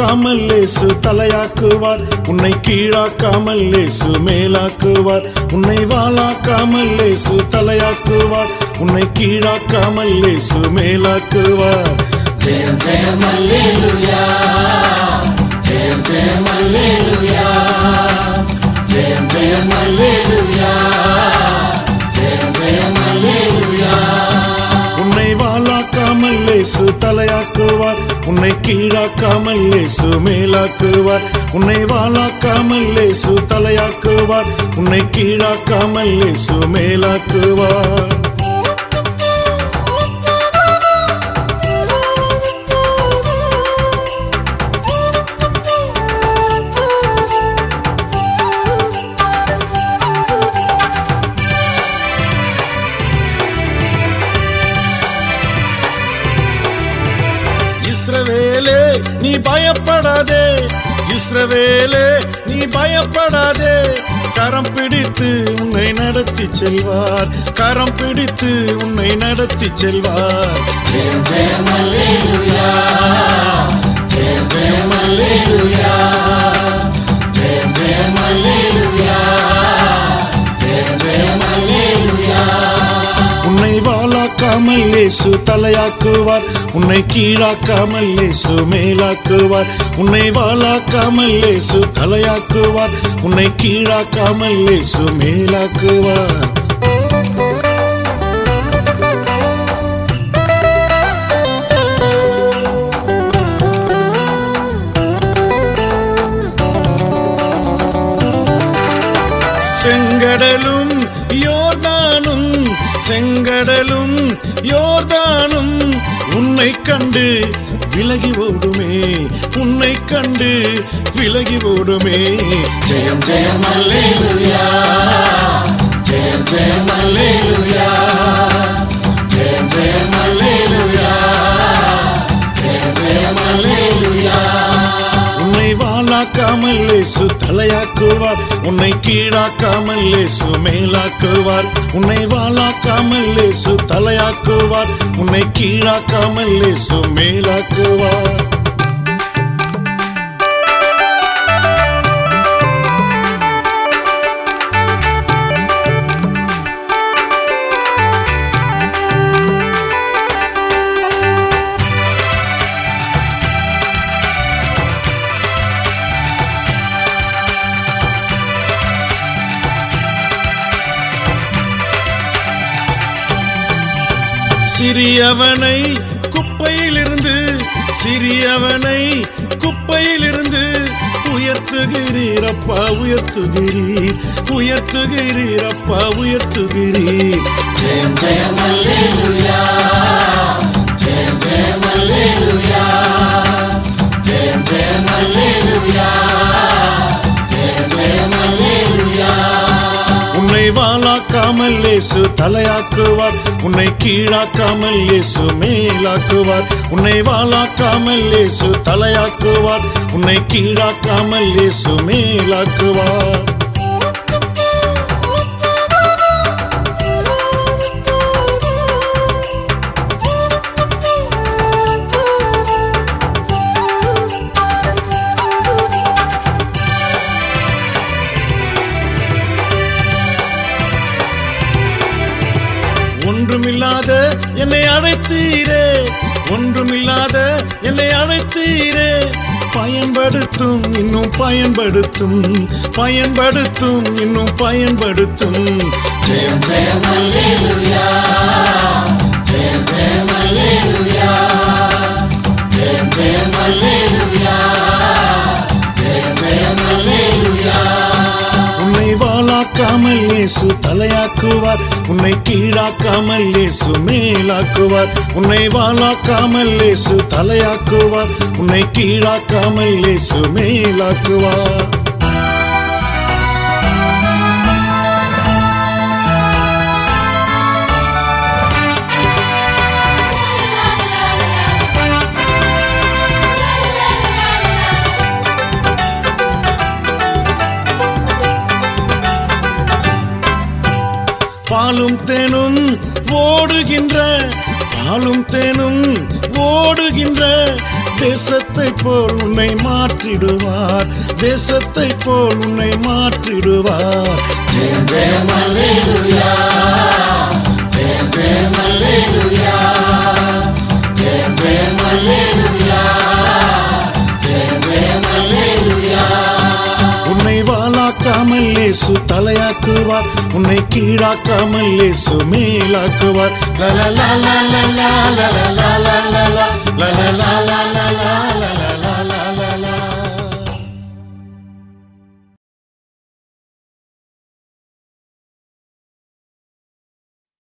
கீழாக்காமல் லேசு தலையாக்குவார் உன்னை கீழாக்காமல் லேசு மேலாக்குவார் உன்னை வாளாக்காமல் லேசு தலையாக்குவார் உன்னை கீழாக்காமல் லேசு மேலாக்குவார் ஜெயம் ஜெயம் அல்லேலூயா ஜெயம் ஜெயம் அல்லேலூயா ஜெயம் ஜெயம் அல்லேலூயா ஜெயம் ஜெயம் அல்லேலூயா உன்னை வாளாக்காமல் லேசு தலையாக்குவார் உன்னை கீழாக்காமல் லேசு மேலாக்குவார் உன்னை வாளாக்காமல் லேசு தலையாக்குவார் உன்னை கீழாக்காமல் லேசு மேலாக்குவார் இஸ்ரவேலே நீ பயப்படாதே இஸ்ரவேலே நீ பயப்படாதே கரம் பிடித்து உன்னை நடத்தி செல்வார் கரம் பிடித்து உன்னை நடத்தி செல்வார் ஜெயம் ஜெயம் அல்லேலூயா ஜெயம் ஜெயம் அல்லேலூயா ஜெயம் ஜெயம் அல்லேலூயா ஜெயம் ஜெயம் அல்லேலூயா உன்னை வாளாக்காமல் லேசு தலையாக்குவார் உன்னை கீழாக்காமல் லேசு மேலாக்குவார் உன்னை வாளாக்காமல் லேசு தலையாக்குவார் உன்னை கீழாக்காமல் லேசு மேலாக்குவார் செங்கடலும் யோர்தானும் செங்கடலும் யோர்தானும் உன்னை கண்டு விலகி ஓடுமே உன்னை கண்டு விலகி ஓடுமே ஜெயம் ஜெயம் அல்லேலூயா ஜெயம் ஜெயம் அல்லேலூயா ஜெயம் ஜெயம் அல்லேலூயா ஜெயம் ஜெயம் அல்லேலூயா உன்னை வாளாக்காமல் லேசு தலையாக்குவார் உன்னை கீழாக்காமல் லேசு மேலாக்குவார் உன்னை வாளாக்காமல் லேசு தலையாக்குவார் உன்னை கீழாக்காமல் லேசு மேலாக்குவார் சிறியவனை குப்பையிலிருந்து சிறியவனை குப்பையிலிருந்து உயர்த்துகிறீர் அப்பா உயர்த்துகிறீர் உயர்த்துகிறீர் அப்பா உயர்த்துகிறீர் ஜெயம் ஜெயம் அல்லேலூயா ஜெயம் ஜெயம் அல்லேலூயா ஜெயம் ஜெயம் அல்லேலூயா ஜெயம் ஜெயம் அல்லேலூயா உன்னை வாளாக்காமல் லேசு தலையாக்குவார் உன்னை கீழாக்காமல் லேசு மேலாக்குவார் உன்னை வாளாக்காமல் லேசு தலையாக்குவார் உன்னை கீழாக்காமல் லேசு மேலாக்குவார் ஒன்றுமில்லாத என்னை அழைத்தீரே ஒன்றுமில்லாத என்னை அழைத்தீரே பயன்படுத்தும் இன்னும் பயன்படுத்தும் பயன்படுத்தும் இன்னும் பயன்படுத்தும் ஜெயம் ஜெயம் அல்லேலூயா ஜெயம் ஜெயம் அல்லேலூயா ஜெயம் ஜெயம் அல்லேலூயா ஜெயம் ஜெயம் அல்லேலூயா உன்னை வாளாக்காமல் இயேசு தலையாக்குவார் உன்னை கீழாக்காமல் இயேசு மேலாக்குவார் உன்னை வாளாக்காமல் இயேசு தலையாக்குவார் உன்னை கீழாக்காமல் இயேசு மேலாக்குவார் பாலும் தேனும் ஓடுகின்ற பாலும் தேனும் ஓடுகின்ற தேசத்தை போல் உன்னை மாற்றிடுவார் தேசத்தை போல் உன்னை மாற்றிடுவார் ஜெயம் ஜெயம் அல்லேலூயா ஜெயம் ஜெயம் அல்லேலூயா ஜெயம் ஜெயம் அல்லேலூயா ஜெயம் ஜெயம் அல்லேலூயா உன்னை வாளாக்காமல் இயேசு தலையாக்குவார் உன்னை கீழாக்காமல் இயேசு மேலாக்குவார் லலலா லலலா லலலா லலலா லலலா லலலா லலலா